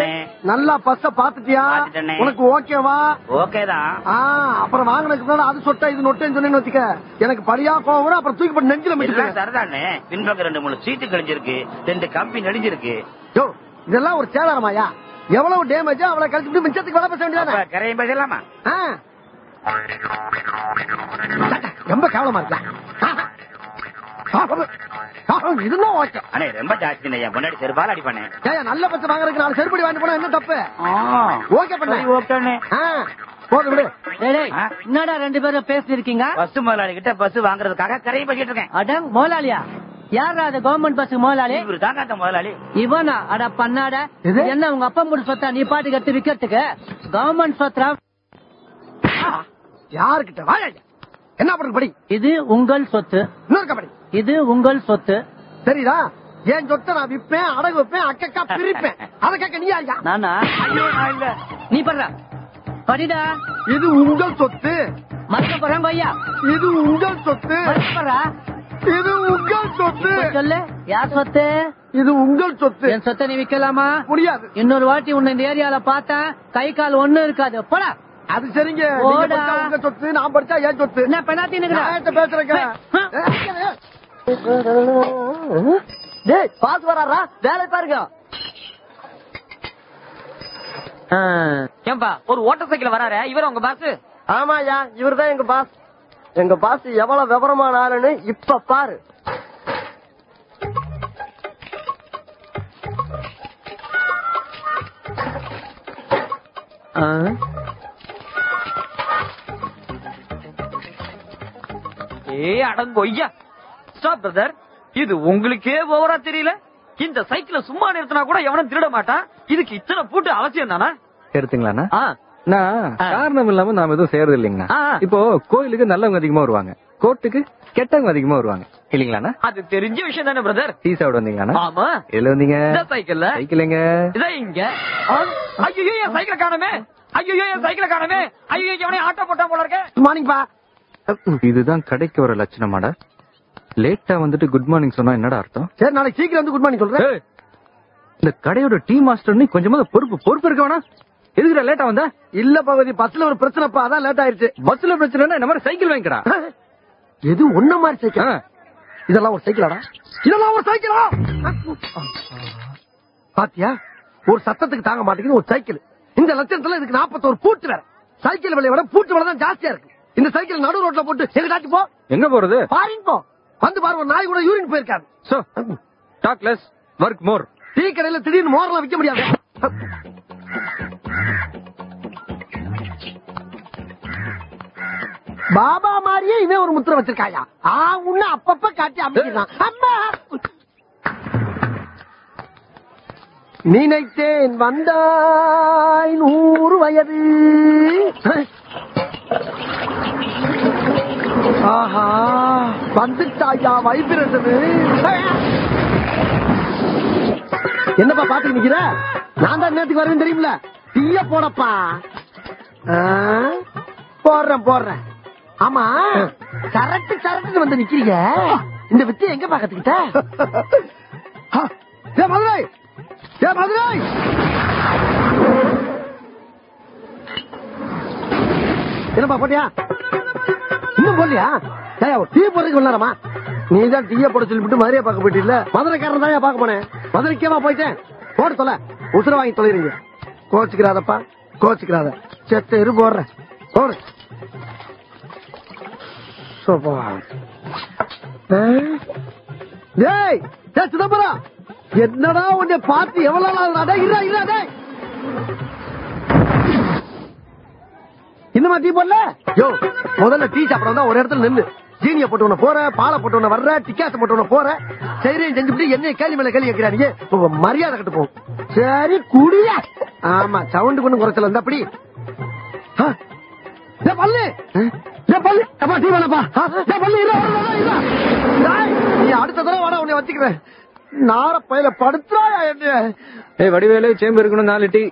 பாத்துட்டேன் நல்லா பஸ்ஸ பாத்துட்டியா பாத்துட்டேனே. உனக்கு ஓகேவா ஓகே தான் ஆ, அப்புறம் வாங்கினதுக்கு முன்னாடி அது சொட்டா இது நொட்டேன்னு சொன்னேன்னு வச்சுக்க எனக்கு படியா கோவம் வரும், அப்புறம் தூக்கி போட்டு நெஞ்சில எல்லாம் மிச்சிருக்கேன் சரிதானே பின்பக்கம் ரெண்டு மூணு சீட்டு கிழிஞ்சிருக்கு ரெண்டு கம்பி நெடிஞ்சிருக்கு யோ இதெல்லாம் ஒரு சேதாரமாயா எவ்வளவு டேமேஜ் அவ்வளவு கழிச்சுட்டு மிச்சத்துக்கு வேலை பேச வேண்டியதானே அப்ப கரையும் பேசலாமா ஆ. சட்டை, ரொம்ப கேவலமா இருக்கா இதுதான் ஓகே அண்ணே ரொம்ப ஜாஸ்தி என் பொண்டாடி செருப்பால் அடிப்பானே ஏய்யா, நல்ல பச்சை வாங்குறதுக்கு நாலு செருப்படி வாங்கிட்டு போனா என்ன தப்பு ஓகே பண்ண ஓகே போது விடு டேய், டேய், என்னடா ரெண்டு பேரும் பேசிருக்கீங்க பஸ் முதலாளி கிட்ட பஸ் வாங்குறதுக்காக கரையும் பேசிட்டு இருக்கேன் அடங் முதலாளியா யாரா அது கவர்மெண்ட் பஸ் முதலாளி இவரு தாங்க அந்த முதலாளி இவனா அட பண்ணாட எது? என்ன உங்க அப்பா முடி சொத்தா நீ பாட்டுக்கு எடுத்து விக்கிறதுக்கு கவர்மெண்ட் சொத்தா யாருக்கிட்ட வாயா என்ன பண்றது படி இது உங்கள் சொத்து இன்னொரு படி இது உங்கள் சொத்து சரிதா என் சொத்தை நான் விப்பேன் அடகு வைப்பேன் அக்கக்கா பிரிப்பேன் அதை கேட்க நீ யாரியா நானா ஐயோ நான் இல்ல நீ படுற படிடா இது உங்கள் சொத்து மறக்க போறாங்க ஐயா இது உங்கள் சொத்து மறக்க போறா இது உங்கள் சொத்து இப்ப சொல்லு யார் சொத்து இது உங்கள் சொத்து என் சொத்தை நீ விக்கலாமா முடியாது இன்னொரு வாட்டி உன்னை இந்த ஏரியால பார்த்தேன் கை கால் ஒண்ணும் இருக்காது போடா அது சரிங்க நீங்க போடா. படிச்சா உங்க சொத்து நான் படிச்சா என் சொத்து என்ன பெண்ணாத்தி நியாயத்தை பேசுறேங்க டேய் பாஸ் வராரா வேலை பாருங்க ஏன்பா ஒரு ஓட்டர் சைக்கிள் வராரு இவர் உங்க பாஸ் ஆமாயா இவர்தான் எங்க பாஸ் எங்க பாஸ் எவ்வளவு விவரமான ஆளுன்னு இப்ப பாரு ஏ அடங்கொய்யா ஸ்டாப் பிரதர் இது உங்களுக்கே ஓவரா தெரியல இந்த சைக்கிள சும்மா நிறுத்தினா கூட எவனும் திருட மாட்டான் இதுக்கு இத்தனை பூட்டு அவசியம் தானா எடுத்துங்களாண்ணா ஆ, நான் காரணம் இல்லாம நாம எதுவும் செய்யறது இல்லைங்கண்ணா ஆ. இப்போ கோயிலுக்கு நல்லவங்க அதிகமா வருவாங்க கோர்ட்டுக்கு கெட்டவங்க அதிகமா வருவாங்க இல்லீங்களாண்ணா அது தெரிஞ்ச விஷயம் தானே பிரதர் டீ சாப்பிட வந்தீங்களாண்ணா ஆமா எதுல வந்தீங்க இந்த சைக்கிள்ல சைக்கிளுங்க இதான் இங்க ஐயோ என் சைக்கிள காணமே ஐயோ என் சைக்கிள காணமே ஐயோ எவனே ஆட்டோ போட்டா போல இருக்க மார்னிங்பா இதுதான் கடைக்கு வர லட்சணமாடா லேட்டா வந்துட்டு குட் மார்னிங் சொன்னா என்னடா அர்த்தம் சரி நாளைக்கு சீக்கிரம் வந்து குட் மார்னிங் சொல்றேன் ஏய், இந்த கடையோட டீ மாஸ்டர் நீ கொஞ்சமா பொறுப்பு பொறுப்பு இருக்க வேணா எதுக்குடா லேட்டா வந்த இல்ல பகுதி பஸ்ல ஒரு பிரச்சனைப்பா அதான் லேட் ஆயிருச்சு பஸ்ல பிரச்சனை இந்த மாதிரி சைக்கிள் வாங்கிக்கடா எது ஒன்ன மாதிரி ஆ. சைக்கிள் இதெல்லாம் ஒரு சைக்கிளாடா இதெல்லாம் ஒரு சைக்கிளா பாத்தியா ஒரு சத்தத்துக்கு தாங்க மாட்டேங்குது ஒரு சைக்கிள் இந்த லட்சணத்துல இதுக்கு நாற்பத்தோரு பூட்டு வேற சைக்கிள் விலையை விட பூட்டு விலை தான் ஜாஸ்தியா இருக்கு இந்த சைக்கிள் நடு ரோட்ல போட்டு எங்கடாச்சும் போ எங்க போறது பாரின் போ வந்து பாரு ஒரு நாய் கூட யூரின் போயிருக்காரு so talk less work more tea கடையில திடீர்னு மோரெல்லாம் விற்க முடியாது பாபா மாதிரியே இவன் ஒரு முத்திரை வச்சிருக்காயா ஆ உன்ன அப்பப்ப காட்டி அமைக்கிறான் அம்மா நினைத்தேன் வந்தாய் நூறு வயது ஆஹா வந்துட்டாயா வைப்ரேஷனு என்னப்பா பாத்து நிக்கிற நான் தான் நேத்துக்கு வரேன் தெரியுமில தீய போடப்பா ஆ, போடுறேன் போடுறேன் ஆமா சரட்டு சரட்டு வந்து நிக்கிறீங்க இந்த வித்து எங்க பாக்கத்துக்கிட்ட ஏ மதுரை ஏ மதுரை என்னப்பா போட்டியா இன்னும் போடலையா ஏய், ஒரு டீ போடுறதுக்கு விளாடமா நீ தான் டீய போட சொல்லிவிட்டு மதுரையை பார்க்க போயிட்டு இல்ல மதுரைக்காரன் தான் பார்க்க போனேன் மதுரைக்கேவா போயிட்டேன் போட்டு தொலை உசுர வாங்கி தொலைறீங்க கோச்சுக்கிறாதப்பா கோச்சுக்கிறாத செத்த இரு போடுறேன் போடு சோப்பா. ஆ? டேய் டேய் சிதம்பரம் என்னடா உன்னை பார்த்து எவ்வளவு நாள் ஆகுதுடா? டேய், இருடா, இருடா, டேய். இன்னுமா டீ போடல யோ முதல்ல டீ சாப்பிட வந்தா ஒரு இடத்துல நில்லு ஜீனிய போட்டு உன போற பாலை போட்டு உன வர்ற டிக்காச போட்டு உன போற சரியும் செஞ்சுட்டு என்னைய கேள்வி மேல கேள்வி கேட்கிறாங்க உங்க மரியாதை கட்டு போகும் சரி குடியா ஆமா சவுண்டு கொண்டு குறைச்சல இருந்தா அப்படி ஆ, டேய் பல்லு டேய் பல்லு அப்பா டீ வேணப்பா டேய் பல்லு இல்ல நீ அடுத்த தடவை வாடா உன்னை வச்சுக்கிறேன் நார பையில படுத்துறாயா என்ன ஏய் வடிவேலு சேம்பு இருக்கணும் நாலு டீ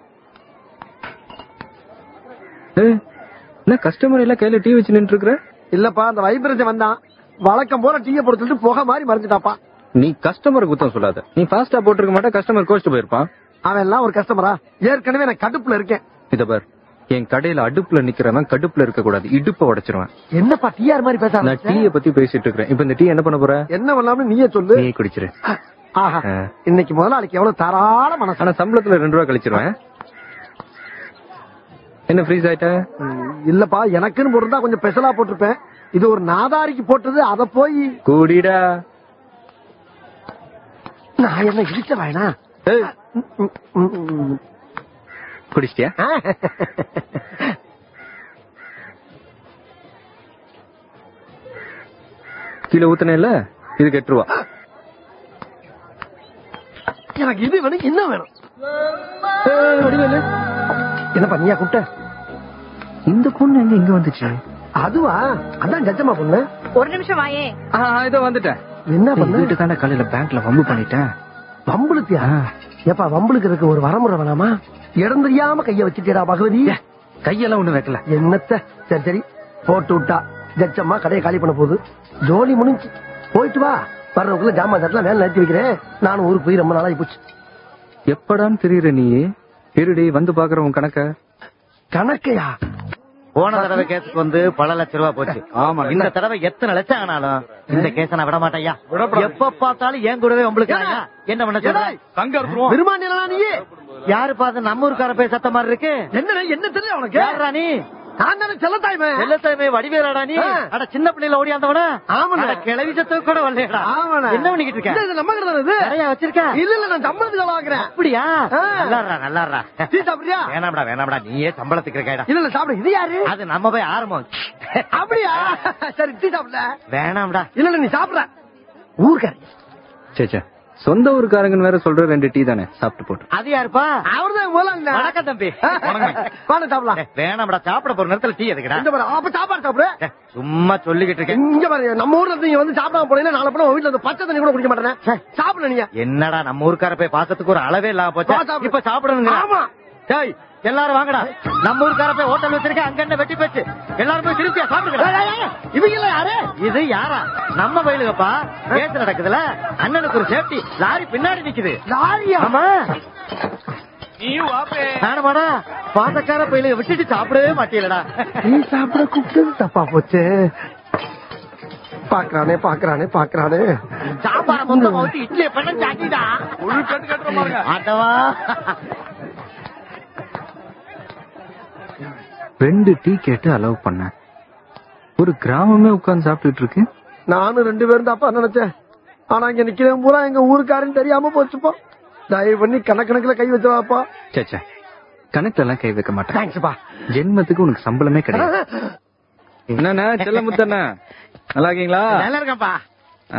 ஏய், என்ன கஸ்டமர் எல்லாம் கையில டீ வச்சு நின்று இருக்கிற இல்லப்பா அந்த வைப்ரேஷன் வந்தான் வழக்கம் போல டீய போட்டு சொல்லிட்டு புகை மாதிரி மறைஞ்சிட்டாப்பா நீ கஸ்டமர் குத்தம் சொல்லாத நீ ஃபாஸ்டா போட்டிருக்க மாட்டா கஸ்டமர் கோச்சிட்டு போயிருப்பான் அவன் எல்லாம் ஒரு கஸ்டமரா ஏற்கனவே நான் கடுப்புல இருக்கேன் இத பார் என் கடையில அடுப்புல நிக்கிறவன் கடுப்புல இருக்க கூடாது இடுப்ப உடைச்சிருவேன் என்னப்பா டிஆர் மாதிரி பேச நான் ஆரம்பிச்ச? டீய பத்தி பேசிட்டு இருக்கேன் இப்ப இந்த டீ என்ன பண்ண போற என்ன பண்ணலாம்னு நீயே சொல்லு நீ குடிச்சிரு ஆஹா ஆ. இன்னைக்கு முதலாளிக்கு எவ்வளவு தாராள மனசு ஆனா சம்பளத்துல ரெண்டு ரூபா கழிச்சிருவேன் என்ன ஃப்ரீஸ் ஆயிட்ட ம், இல்லப்பா எனக்குன்னு போட்டிருந்தா கொஞ்சம் ஸ்பெஷலா போட்டிருப்பேன் இது ஒரு நாதாரிக்கு போட்டது அத போய் கூடிடா நான் என்ன இடிச்ச வேணா ஏய், குடிச்சிட்டியா கீழே ஊத்துனே இல்ல இதுக்கு எட்டு ரூபா எனக்கு இது வேணும் என்ன வேணும் ஏய், வடிவேலு. என்னப்பா நீயா கூப்பிட்ட இந்த பொண்ணு எங்க இங்க வந்துச்சு அதுவா அதான் ஜட்ஜமா பொண்ணு ஒரு நிமிஷம் வாயே ஆ, இதோ வந்துட்டேன் என்ன ஏய், பண்ணு வீட்டு தானே காலையில பேங்க்ல வம்பு பண்ணிட்டேன் வம்புளுத்தியா ஏப்பா வம்புளுக்கு இருக்க ஒரு வரமுறை வேணாமா இடம் தெரியாம கைய வச்சுட்டியடா பகவதி கையெல்லாம் ஒண்ணு வைக்கல என்னத்த சரி சரி போட்டு விட்டா ஜட்ஜம்மா கடையை காலி பண்ண போகுது ஜோலி முடிஞ்சு போயிட்டு வா வர்றவக்குள்ள ஜாமான் தட்டலாம் வேலை நிறுத்தி வைக்கிறேன் நானும் ஊருக்கு போய் ரொம்ப நாளாகி போச்சு எப்படான்னு தெரியுற நீ இருடி வந்து பாக்குற உன் கணக்க கணக்கையா போன தடவை கேஸுக்கு வந்து பல லட்சம் ரூபாய் போச்சு ஆமா. இந்த தடவை எத்தனை லட்சம் ஆனாலும் இந்த கேஸ நான் விட மாட்டேயா எப்ப பார்த்தாலும் ஏன் கூடவே உங்களுக்கு என்ன பண்ண சொல்ற பெருமாண்டியா நீ யாரு பார்த்து நம்ம ஊருக்கார போய் சத்த மாதிரி இருக்கு என்ன என்ன தெரியல உனக்கு யாரா நீ நான் தானே செல்லத்தாய்மே வெள்ளத்தாய்மை வடிவேலாடா நீ ஆ. அட சின்ன பிள்ளைல ஓடியாந்தவன ஆமாண்ணே. கிளவி சத்துக்கு கூட வரலையடா ஆமாண்ணே. என்ன பண்ணிக்கிட்டு இல்ல, இருக்க இது நம்ம கிட்ட தானே இது நிறைய வச்சிருக்க இல்ல இல்ல நான் சம்பளத்துக்கு வாங்குறேன் அப்படியா ஆ. நல்லாடுறா நல்லாடுறா டீ சாப்பிடுறியா வேணாம்டா வேணாம்டா நீயே சம்பளத்துக்கு இருக்காடா இல்ல இல்ல சாப்பிடு இது யாரு அது நம்ம போய் ஆரம்பம் அப்படியா சரி டீ சாப்பிடல வேணாம்டா இல்ல இல்ல நீ சாப்பிடுற ஊர்க்காரி சே சே சொந்த ஊருக்காரங்கன்னு வேற சொல்ற ரெண்டு டீ தானே சாப்பிட்டு போட்டு அது யாருப்பா அவர்தான் முதல்ல வணக்கம் தம்பி வாங்க சாப்பிடலாம் ஏய், வேணாம்டா சாப்பிட போற நேரத்துல டீ எதுக்குடா இந்த பாரு அப்ப சாப்பாடு சாப்பிடு ஏய், சும்மா சொல்லிக்கிட்டு இருக்கேன் இங்க பாரு நம்ம ஊர்ல இருந்து நீங்க வந்து சாப்பிடாம போனீங்கன்னா நாளை போன வீட்டுல வந்து பச்சை தண்ணி கூட குடிக்க மாட்டேன் சாப்பிட நீங்க என்னடா நம்ம ஊருக்கார போய் பாசத்துக்கு ஒரு அளவே இல்லாம வா, போச்சா சாப்பிடு. இப்ப சாப்பிடணுங்க ஆமா. டேய் எல்லாரும் வாங்கடா நம்ம ஊருக்கார போய் ஹோட்டல் வச்சிருக்க அங்க என்ன வெட்டி போச்சு எல்லாரும் போய் திருப்தியா சாப்பிடுங்க இவங்க எல்லாம் யாரு இது யாரா நம்ம வயலுகப்பா கேஸ் நடக்குதுல அண்ணனுக்கு ஒரு சேஃப்டி லாரி பின்னாடி நிக்குது லாரியா ஆமா நானுமாடா பாசக்கார பயிலுக விட்டுட்டு சாப்பிடவே மாட்டீங்களடா நீ சாப்பிட கூப்பிட்டது தப்பா போச்சு பாக்குறானே பாக்குறானே பாக்குறானே சாப்பாட மொத்தமா ஊத்தி இட்லியை பண்ண சாட்டிடா ஆட்டவா ரெண்டு டீ கேட்டு அலோவ் பண்ணேன் ஒரு கிராமமே உட்கார்ந்து சாப்பிட்டுட்டு இருக்கு நானும் ரெண்டு பேரும் தப்பா நினைச்சேன் ஆனா இங்க நிக்கிறேன் பூரா எங்க ஊருக்காரன்னு தெரியாம போச்சுப்பா தயவு பண்ணி கணக்கணக்குல கை வச்சவாப்பா சே சே கணக்குல எல்லாம் கை வைக்க மாட்டேன் தேங்க்ஸ்ப்பா ஜென்மத்துக்கு உனக்கு சம்பளமே கிடையாது என்னண்ணா செல்ல முத்தண்ணா நல்லா இருக்கீங்களா நல்லா இருக்கப்பா ஆ.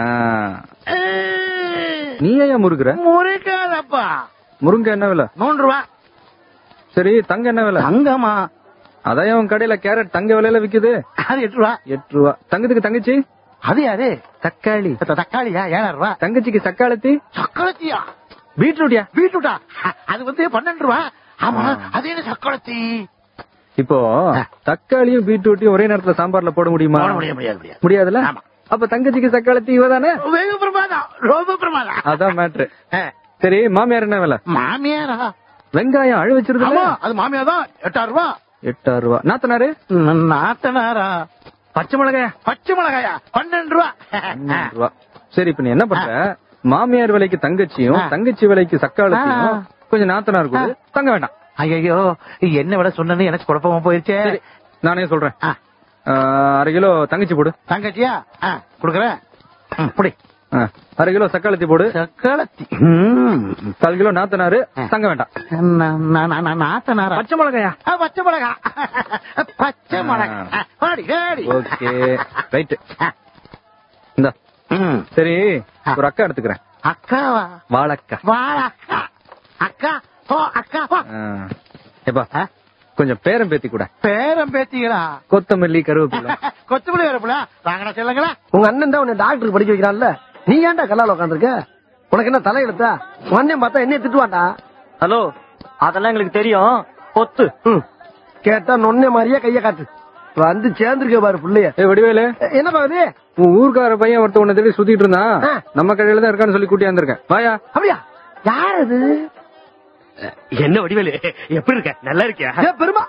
நீ ஏன் முருகுற முறைக்காதப்பா முருங்கை என்ன விலை மூன்று ரூபா சரி தங்க என்ன விலை தங்கம்மா அதான் உன் கடையில கேரட் தங்க விலையில விக்குது அது எட்டு ரூபா எட்டு ரூபா தங்கத்துக்கு தங்கச்சி அது யாரு தக்காளி தக்காளியா ஏழாயிரம் ரூபா தங்கச்சிக்கு சக்காளத்தி சக்கரத்தியா பீட்ரூட்யா பீட்ரூட்டா அது வந்து பன்னெண்டு ரூபா ஆமா அது என்ன சக்கரத்தி இப்போ தக்காளியும் பீட்ரூட்டையும் ஒரே நேரத்துல சாம்பார்ல போட முடியுமா முடியாது முடியாது முடியாது முடியாதுல்ல ஆமா. அப்ப தங்கச்சிக்கு சக்காளத்தி இவதானே வெகு பிரமாதம் ரொம்ப பிரமாதம் அதான் மேட்ரு ஆ, சரி மாமியார் என்ன விலை மாமியாரா வெங்காயம் அழு வச்சிருது ஆமா அது மாமியார் தான் எட்டாயிரம் ரூபா எட்டாயிரம் ரூபா நாத்தனாரு நாத்தனாரா பச்சை மிளகாயா பச்சை மிளகாயா பன்னெண்டு ரூபா பன்னெண்டு ரூபா சரி இப்ப நீ என்ன பண்ற மாமியார் விலைக்கு தங்கச்சியும் ஆ. தங்கச்சி விலைக்கு சக்காளத்தையும் ஆ. கொஞ்சம் நாத்தனார் கொடு தங்க வேண்டாம் ஐயோ என்ன விட சொன்னது எனக்கு குழப்பமா போயிருச்சே சரி நானே சொல்றேன் ஆ, ஆ, அரை கிலோ தங்கச்சி போடு தங்கச்சியா ஆ, குடுக்கறேன் ம், புடி ஆ, அரை கிலோ சக்காளத்தி போடு சக்களத்தி கால் கிலோ நாத்தனாரு தங்க வேண்டாம் நாத்தனாரா பச்சை மிளகாயா ஆ, பச்சை மிளகா பச்சை மிளகா ஆ, வாடி, வாடி. ஓகே ரைட் இந்த ம், சரி ஒரு அக்கா எடுத்துக்கிறேன் அக்காவா வாழக்கா வாழ அக்கா அக்கா ஓ அக்கா வா. ஆ. ஏப்பா ஆ, கொஞ்சம் பேரம் பேத்தி கூட பேரம் பேத்திகளா கொத்தமல்லி கருவேப்பிலை கொத்தமல்லி வரப்புல வாங்கடா செல்லுங்களா உங்க அண்ணன் தான் உன்னை டாக்டருக்கு படிக்க வைக்கிறான்ல நீ ஏன்டா கல்லால உட்காந்துருக்க உனக்கு என்ன தலையெழுத்தா உன் அண்ணன் பார்த்தா என்னைய திட்டுவான்டா ஹலோ அதெல்லாம் எங்களுக்கு தெரியும் கொத்து ம். கேட்டா நொன்ன மாதிரியே கைய காட்டு வந்து சேர்ந்திருக்க பாரு புள்ளைய ஏ வடிவேலு என்ன பாக்குது உன் ஊர்க்கார பையன் ஒருத்த உன்னை தேடி சுத்திட்டு இருந்தான் ஆ. நம்ம கடையில தான் இருக்கான்னு சொல்லி கூட்டி வந்திருக்கேன் வாயா அப்படியா யார் அது என்ன வடிவேலு எப்படி இருக்க நல்லா இருக்கியா ஏ பெருமா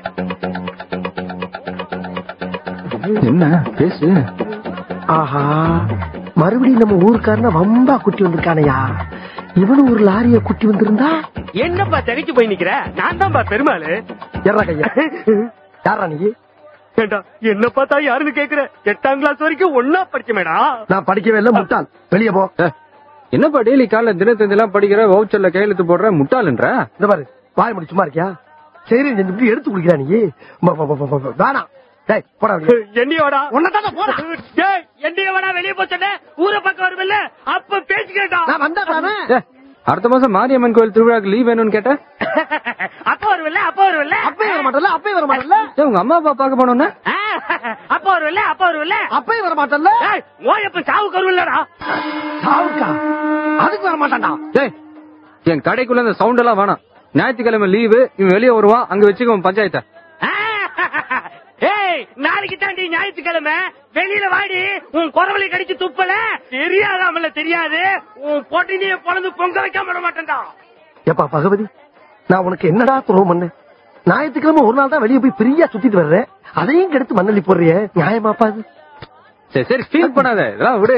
என்ன பேசு ஆஹா மறுபடியும் நம்ம ஊருக்காரன வம்பா குட்டி வந்திருக்கானயா இவனும் ஒரு லாரிய குட்டி வந்திருந்தா என்னப்பா தவிச்சு போய் நிக்கிற நான் தான்ப்பா பெருமாளு எறா கையா யாரா நீ ஏண்டா என்ன பார்த்தா யாருன்னு கேக்குற எட்டாம் கிளாஸ் வரைக்கும் ஒன்னா படிச்சமேடா நான் படிக்கவே இல்லை முட்டாள் வெளியே போ ஏ, என்னப்பா டெய்லி காலைல தினத்தந்திலாம் படிக்கிற வவுச்சர்ல கையெழுத்து போடுற முட்டாளுன்ற இந்த பாரு வாய் முடி சும்மா இருக்கியா சரி செஞ்சு எடுத்து குடிக்கிறா நீ ப- ப- ப- ப- வேணாம் டேய் போடா வெளியே. என்னையோடா உன்னதான்டா போடா. டேய் என்னையோடா வெளியே போச்சே ஊரை பக்கம் வருமில்ல அப்ப பேசிக்கிறேன்டா நான் வந்தா தானே ஏ, அடுத்த மாசம் மாரியம்மன் கோயில் திருவிழாக்கு லீவ் வேணும்னு கேட்ட அப்ப வருவில்ல அப்ப வருவில்ல அப்பயும் வர மாட்டல அப்பயும் வர மாட்டல ஏ, உங்க அம்மா அப்பா பார்க்க போனோம்னா ஆ, அப்ப வருவில்ல அப்ப வருவில்ல அப்பயும் வர மாட்டல ஏய், ஓயப்ப சாவுக்கு வருவில்லடா சாவுக்கா அதுக்கு வர மாட்டான்டா டேய் என் கடைக்குள்ள இந்த சவுண்ட் எல்லாம் வேணாம் ஞாயிற்றுக்கிழமை லீவு இவன் வெளியே வருவான் அங்க வச்சுக்கோ பஞ்சாயத்தை ஆ, ஏய் நாளைக்கு தாண்டி ஞாயிற்றுக்கிழமை வெளியில வாடி உன் குறவலை கடிச்சு துப்பல தெரியாதாமல தெரியாது உன் பொட்டினிய பொழந்து பொங்க வைக்காம விட மாட்டேன்டா ஏப்பா பகவதி நான் உனக்கு என்னடா துரோகம் பண்ணேன் ஞாயிற்றுக்கிழமை ஒரு நாள் தான் வெளியே போய் ஃப்ரீயா சுத்திட்டு வர்றேன் அதையும் கெடுத்து மண்ணள்ளி போடுறியே நியாயமாப்பா அது சரி சரி ஃபீல் பண்ணாத இதெல்லாம் விடு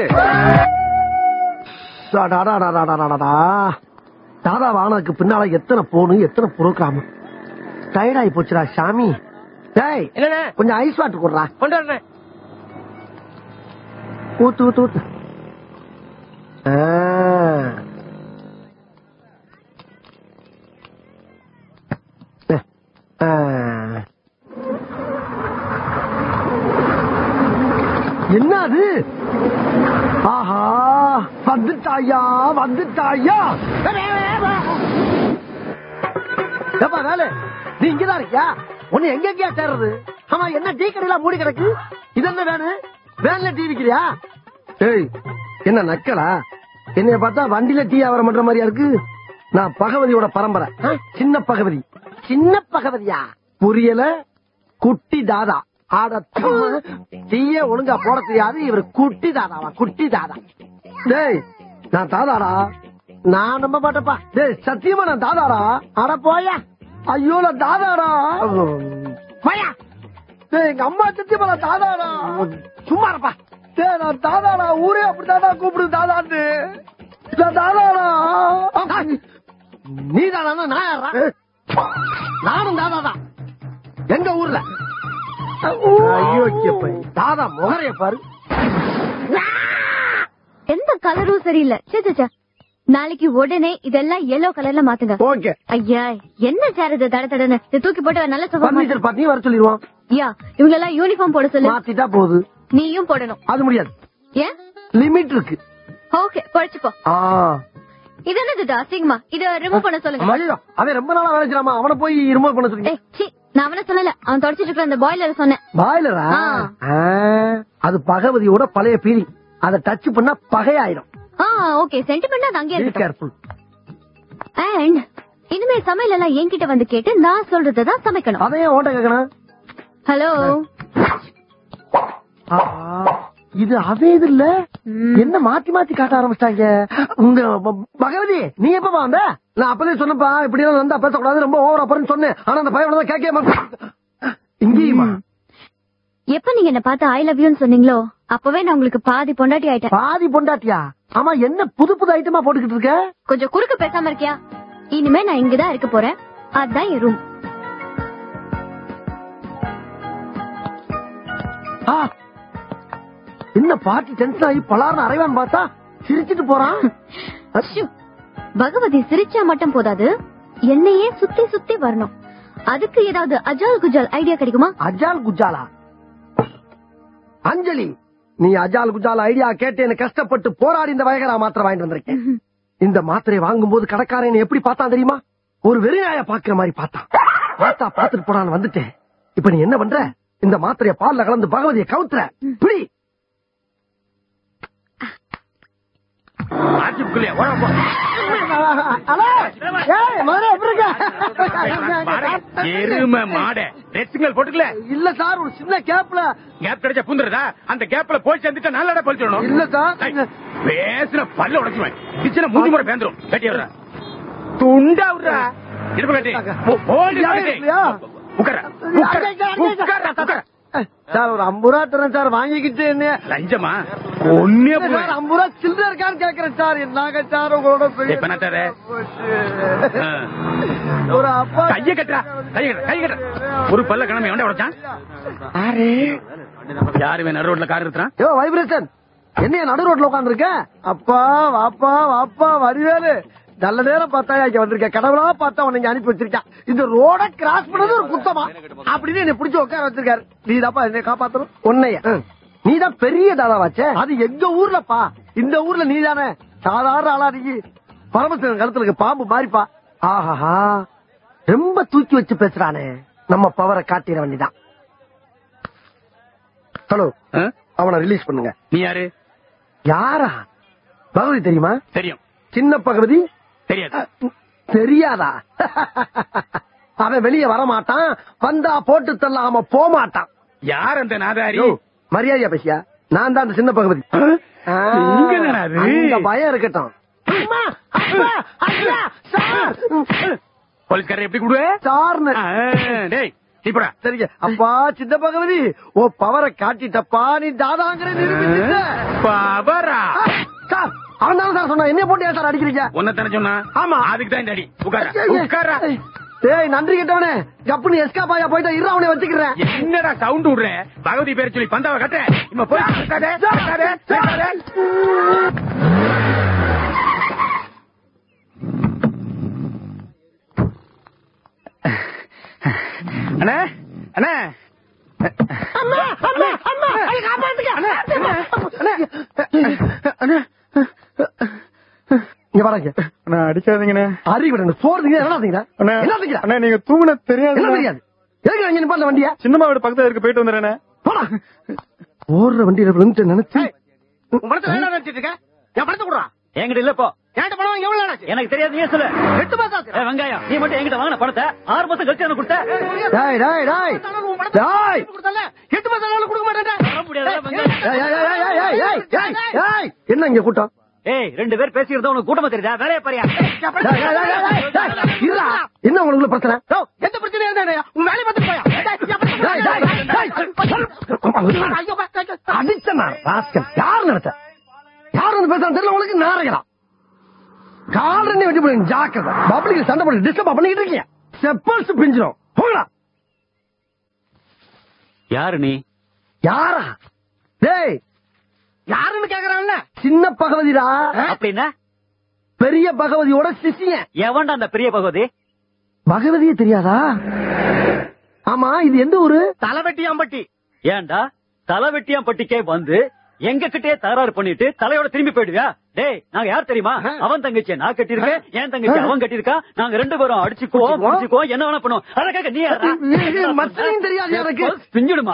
அடாடாடாடாடாடாடா. தாதா வானதுக்கு பின்னால எத்தனை போனு எத்தனை புரோகிராம் டயர்டாயி போச்சுடா சாமி டேய் என்னண்ணே கொஞ்சம் ஐஸ் வாட்டர் கொடுறா கொண்டு வரேன் ஊத்து ஊத்து ஊத்து ஆ. ஆ. என்ன அது ஆஹா வந்துட்டாயா வந்துட்டாயா ஏப்பா வேலை நீ இங்கதான் இருக்கியா உன்னை எங்க எங்கயா தேடுறது ஆமா என்ன டீ கடையில மூடி கிடக்கு இது என்ன வேணு வேன்ல டீ விக்கிறியா ஏய் என்ன நக்கலா என்னைய பார்த்தா வண்டியில டீ வியாபாரம் பண்ற மாதிரியா இருக்கு நான் பகவதியோட பரம்பரை ஆ? சின்ன பகவதி சின்ன பகவதியா புரியல குட்டி தாதா ஆட டீயே ஒழுங்கா போட தெரியாது இவர் குட்டி தாதாவா குட்டி தாதா டேய் நான் தாதாடா நான் நம்ப மாட்டேப்பா டேய் சத்தியமா நான் தாதாடா அட போயா ஐயோ நான் தாதாடா போயா டேய் எங்க அம்மா சத்தியமா நான் தாதாடா சும்மா இருப்பா டேய் நான் தாதாடா ஊரே அப்படித்தாடா கூப்பிடுது தாதான்னு நான் தாதாடா நீ தானா நான் யாரா நானும் தாதாதான் எங்க ஊர்ல ஐயோ தாதா முகரைய பாரு எந்த கலரும் சரியில்லை சே சே, சே நாளைக்கு உடனே இதெல்லாம் எல்லோ கலர்ல மாத்துங்க ஓகே ஐயா என்ன சார் இது தட தடன்னு இதை தூக்கி போட்டு நல்ல சுகம் பர்னிச்சர் பார்ட்டி வர சொல்லிடுவான் யா இவங்க எல்லாம் யூனிஃபார்ம் போட சொல்லு மாத்திட்டா போகுது நீயும் போடணும் அது முடியாது ஏன் லிமிட் இருக்கு ஓகே படிச்சுப்போ ஆ. இது என்னது அசிங்கமா இத ரிமூவ் பண்ண சொல்லுங்க ஐயோ, அவன் ரொம்ப நாளா வேலை செய்யலாமா அவனை போய் ரிமூவ் பண்ண சொல்லுங்க ஏய் சீ நான் அவன சொல்லல அவன் தொடச்சிட்டு இருக்கிற அந்த பாய்லர் சொன்னேன் பாய்லரா ஆ. ஆ, அது பகவதியோட பழைய பீலி அதை டச் பண்ணா பகையாயிரும் ஆ ஓகே சென்டிமெண்ட் அது அங்கே பி இருக்கட்டும் கேர்ஃபுல் அண்ட் இனிமே சமையல் எல்லாம் என்கிட்ட வந்து கேட்டு நான் சொல்றதான் சமைக்கணும் அதையே ஓட்ட கேட்கணும் ஹலோ ஆஹா, இது அதே இது இல்ல என்ன மாத்தி மாத்தி காட்ட ஆரம்பிச்சிட்டாங்க உங்க ப- பகவதி நீ எப்ப வந்த நான் அப்பதே சொன்னப்பா இப்படி எல்லாம் வந்தா பேசக்கூடாது ரொம்ப ஓவர் அப்புறம் சொன்னேன் ஆனா அந்த பையன் தான் கேட்கவே மாட்டேன் இங்கேயுமா எப்ப நீங்க என்ன பார்த்து ஐ லவ் யூன்னு சொன்னீங்களோ அப்பவே நான் உங்களுக்கு பாதி பொண்டாட்டி ஆயிட்டேன் பாதி பொண்டாட்டியா ஆமா என்ன புது புது ஐட்டமா போட்டுக்கிட்டு இருக்க கொஞ்சம் குறுக்க பேசாம இருக்கியா இனிமே நான் இங்கதான் இருக்க போறேன் அதான் என் ரூம் ஆ, என்ன பாட்டி டென்ஷன் ஆகி பலார்னு அரைவான் பார்த்தா சிரிச்சிட்டு போறான் ஷூ. பகவதி சிரிச்சா மட்டும் போதாது என்னையே சுத்தி சுத்தி வரணும் அதுக்கு ஏதாவது அஜால் குஜால் ஐடியா கிடைக்குமா அஜால் குஜாலா அஞ்சலி நீ அஜால் குஜால் ஐடியா கேட்டு என்ன கஷ்டப்பட்டு போராடி இந்த வயகரா மாத்திரை வாங்கிட்டு வந்திருக்கேன் இந்த மாத்திரையை வாங்கும்போது கடைக்காரன் என்னை எப்படி பார்த்தான் தெரியுமா ஒரு வெறிநாய பாக்குற மாதிரி பார்த்தான் பார்த்தா பாத்துட்டு போடான்னு வந்துட்டேன் இப்ப நீ என்ன பண்ற இந்த மாத்திரைய பால்ல கலந்து பகவதியை கவுத்துற பிடி ஆட்சிக்குள்ளே ஓட போ அலே, ஏய், முதல்ல எப்படி மாடே, இருக்க? எருமை மாட ரெட் சிக்னல் போட்டுக்கல இல்ல சார் ஒரு சின்ன கேப்ல கேப் கிடைச்சா பூந்துறதா அந்த கேப்ல போய் சேர்ந்துட்டா நல்லடா போலிச்சிடணும் இல்ல சார் ஏய், பேசுன பல்ல உடைச்சுவேன் கிச்சன மூஞ்சி முறை பேந்துரும் கட்டி விடுறா துண்டா விடுறா இடுப்பு கட்டி ஓடி யாரு இல்லையா? உட்கார உட்கார உட்கார உட்கார சார் ஒரு ஐம்பது ரூபா தரேன் சார் வாங்கிக்கிட்டு என்ன லஞ்சமா ஒன்னே சார் ஐம்பது ரூபா சில்லற இருக்கான்னு கேக்குறேன் சார் என்னங்க சார் உங்களோட பெரிய இப்ப என்ன தர ஒரு அப்பா கைய கட்டுறா கைய கட்டுற கை கட்டுற ஒரு பல்ல கிளம்பி எவன்டா உடைச்சான் யாரு நடு ரோட்ல கார் எடுத்துறான் யோ வைப்ரேஷன் என்னைய நடு ரோட்ல உட்காந்துருக்க அப்பா வாப்பா வாப்பா வடிவேலு நல்ல நேரம் பார்த்தா இங்க வந்திருக்க கடவுளா பார்த்தா உன்னை இங்க அனுப்பி வச்சிருக்கான் இந்த ரோட கிராஸ் பண்ணது ஒரு குத்தமா அப்படின்னு என்னை பிடிச்சு உட்கார வச்சிருக்காரு நீ தாப்பா என்னை காப்பாத்தணும் உன்னைய நீ தான் பெரிய தாதாவாச்சே அது எங்க ஊர்லப்பா இந்த ஊர்ல நீ தானே சாதாரண ஆளா நீ பரமசிவன் கழுத்துல இருக்க பாம்பு மாறிப்பா ஆஹாஹா ரொம்ப தூக்கி வச்சு பேசுறானே நம்ம பவரை காட்டிட வேண்டிதான் ஹலோ ஆ? அவனை ரிலீஸ் பண்ணுங்க நீ யாரு யாரா பகவதி தெரியுமா தெரியும் சின்ன பகவதி தெரியாது தெரியாதா அவன் வெளியே வர மாட்டான் வந்தா போட்டு தள்ளாம போக மாட்டான் யார் அந்த நாதாரி யோ, மரியாதையா பேசியா நான் தான் அந்த சின்ன பகவதி ஆ, நீங்க தானா அது? அந்த பயம் இருக்கட்டும் அம்மா, அப்பா, ஐயா, சார். போலீஸ்காரர் எப்படி கூடுவே சார்னு டேய் இப்படா சரிங்க அப்பா சின்ன பகவதி ஓ பவரை காட்டிட்டப்பா நீ தாதாங்கிற நிரூபிச்சுட்ட பாபரா ஆ, சார் அவன் தானே சார் சொன்னா என்ன போட்டு ஏன் சார் அடிக்கிறீங்க உன்ன தானே சொன்னா ஆமா. அதுக்கு தான் இந்த அடி உட்கார உட்கார டேய் நன்றி கிட்டவனே கப்புனு எஸ்கா பாயா போயிட்டா இரு அவனை வச்சுக்கிறேன் என்னடா சவுண்ட் விடுற பகவதி பேர் சொல்லி பந்தாவை கட்ட இம்ம போய் கட்டாதே, கட்டாதே, கட்டாதே. அண்ணே அண்ணே இங்க வராங்க அண்ணா அடிக்காதீங்கண்ணே அறிவிட போறதுங்க என்னதுங்க அண்ணா என்னதுங்க அண்ணா நீங்க தூங்குன தெரியாது என்ன தெரியாது எதுக்கு இங்க நிப்பாட்ட வண்டியா சின்னம்மா வீடு பக்கத்துல இருக்கு போயிட்டு வந்துடுறேண்ணே போடா ஓடுற வண்டியில விழுந்து நினைச்சு உன் படத்தை வேணா நினைச்சிட்டு இருக்க என் படத்தை கொடுறா என்கிட்ட இல்ல இப்போ என்கிட்ட படம் வாங்க எவ்வளவு நாள் ஆச்சு? எனக்கு தெரியாது நீ சொல்லு எட்டு மாசம் ஆச்சு. ஏய், வெங்காயம் நீ மட்டும் என்கிட்ட வாங்கின படத்தை ஆறு மாசம் கழிச்சு எனக்கு கொடுத்த டேய் டேய் டேய் டேய் எட்டு மாசம் நாள் கொடுக்க மாட்டேன் முடியாது வெங்காயம் ஏய், ஏய், ஏய், ஏய், ஏய், ஏய், ஏய், ஏய். என்ன இங்க கூட்டம் ஏய் ரெண்டு பேர் பேசிக்கிறதா உனக்கு கூட்டமா தெரியுதா வேலையை பாரியா டேய், டேய், டேய், டேய், டேய், இருடா. என்ன உங்களுக்குள்ள பிரச்சனை எந்த பிரச்சனையும் இருந்தா உன் வேலையை பார்த்து போயா டேய், டேய், டேய். அடிச்சனா ராஸ்கல் யார் நினைச்ச யார் வந்து பேசுறான்னு தெரியல உங்களுக்கு நாரைகளா கால் ரெண்டு வெட்டி போடுங்க ஜாக்கிரதை பப்ளிக் சண்டை போட்டு டிஸ்டர்ப் பண்ணிக்கிட்டு இருக்கீங்க செப்பல்ஸ் பிஞ்சிரும் போங்கடா யாரு நீ யாரா டேய் யாருன்னு கேக்குறான்ல சின்ன பகவதிடா அப்படின்னா பெரிய பகவதியோட சிசியன் எவன்டா அந்த பெரிய பகவதி பகவதியே தெரியாதா ஆமா இது எந்த ஊரு தலைவெட்டியாம்பட்டி ஏன்டா தலைவெட்டியாம்பட்டிக்கே வந்து எங்க கிட்டே தகராறு பண்ணிட்டு தலையோட திரும்பி போயிடுவியா டேய் நாங்க யார் தெரியுமா அவன் தங்கச்சி நான் கட்டியிருக்கேன் என் தங்கச்சி அவன் கட்டியிருக்கா நாங்க ரெண்டு பேரும் அடிச்சுக்குவோம் முடிச்சுக்குவோம் என்ன வேணா பண்ணுவோம் அதை கேட்க நீ யாரா? மச்சனையும் தெரியாது எனக்கு பிஞ்சிடுமா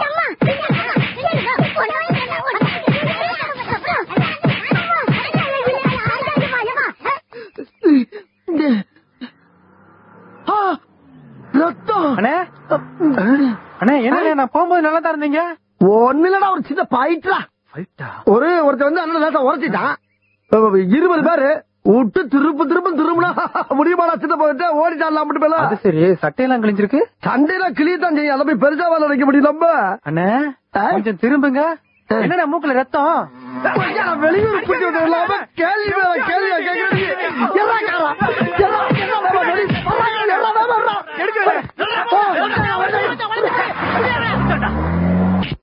ஆ, ரத்தம் அண்ணே அண்ணே என்ன நான் போகும்போது நல்லா தான் இருந்தீங்க ஒண்ணு இல்லடா ஒரு சின்ன பாயிட்டா ஒரு ஒருத்தன் வந்து அண்ணன் லேசா உரைச்சிட்டான் இருபது பேரு விட்டு திரும்ப திரும்ப திரும்பினா முடியுமாடா சின்ன போயிட்டு ஓடிட்டான் மட்டும் பேல அது சரி சட்டையெல்லாம் கிழிஞ்சிருக்கு சண்டையில கிளியத்தான் செய்யும் அதை போய் பெருசா வேலை வைக்க முடியும் நம்ம அண்ணே ஆ? கொஞ்சம் திரும்புங்க என்னடா மூக்குல ரத்தம் ஐயா, நான் வெளியூர் கூட்டி விட்டு இல்லாம கேள்வி மேல கேள்வியா கேட்கறது. எல்லா காரா, எல்லா- எல்லா வேலை வெளி- வர்றாங்க, எல்லா வேலை வர்றா. எடுக்கிறேன். போ,